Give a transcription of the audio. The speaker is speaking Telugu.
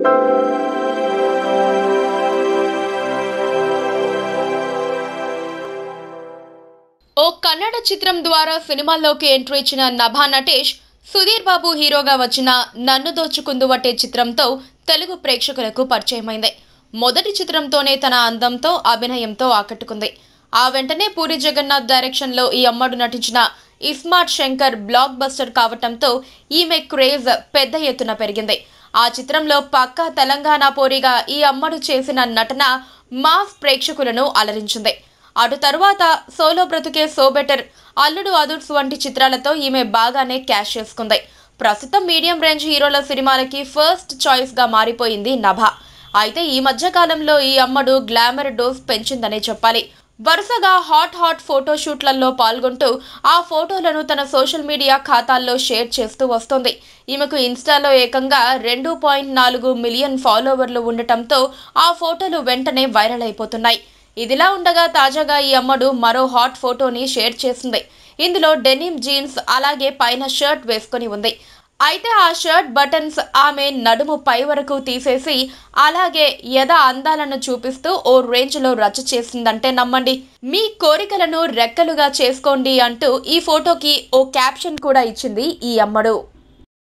ఓ కన్నడ చిత్రం ద్వారా సినిమాల్లోకి ఎంట్రీ ఇచ్చిన నభా నటేష్ సుధీర్ బాబు హీరోగా వచ్చిన నన్ను దోచుకుందు వట్టే చిత్రంతో తెలుగు ప్రేక్షకులకు పరిచయమైంది మొదటి చిత్రంతోనే తన అందంతో అభినయంతో ఆకట్టుకుంది ఆ వెంటనే పూరి జగన్నాథ్ డైరెక్షన్లో ఈ అమ్మడు నటించిన ఇస్మార్ట్ శంకర్ బ్లాక్ బస్టర్ కావటంతో ఈమె క్రేజ్ పెద్ద ఎత్తున పెరిగింది ఆ చిత్రంలో పక్కా తెలంగాణ పోరిగా ఈ అమ్మడు చేసిన నటన మాస్ ప్రేక్షకులను అలరించింది అటు తరువాత సోలో బ్రతుకే సో బెటర్ అల్లుడు అదుర్స్ వంటి చిత్రాలతో ఈమె బాగానే క్యాష్ చేసుకుంది ప్రస్తుతం మీడియం రేంజ్ హీరోల సినిమాలకి ఫస్ట్ చాయిస్ గా మారిపోయింది నభ అయితే ఈ మధ్య కాలంలో ఈ అమ్మడు గ్లామర్ డోస్ పెంచిందనే చెప్పాలి వరుసగా హాట్ హాట్ ఫోటో షూట్లలో పాల్గొంటూ ఆ ఫోటోలను తన సోషల్ మీడియా ఖాతాల్లో షేర్ చేస్తూ వస్తోంది ఈమెకు ఇన్స్టాలో ఏకంగా రెండు పాయింట్ నాలుగు మిలియన్ ఫాలోవర్లు ఉండటంతో ఆ ఫోటోలు వెంటనే వైరల్ అయిపోతున్నాయి ఇదిలా ఉండగా తాజాగా ఈ అమ్మడు మరో హాట్ ఫోటోని షేర్ చేసింది ఇందులో డెనిమ్ జీన్స్ అలాగే పైన షర్ట్ వేసుకొని ఉంది అయితే ఆ షర్ట్ బటన్స్ ఆమె నడుము పై వరకు తీసేసి అలాగే యథ అందాలను చూపిస్తూ ఓ రేంజ్లో రచ్చ చేసిందంటే నమ్మండి మీ కోరికలను రెక్కలుగా చేసుకోండి అంటూ ఈ ఫోటోకి ఓ క్యాప్షన్ కూడా ఇచ్చింది ఈ అమ్మడు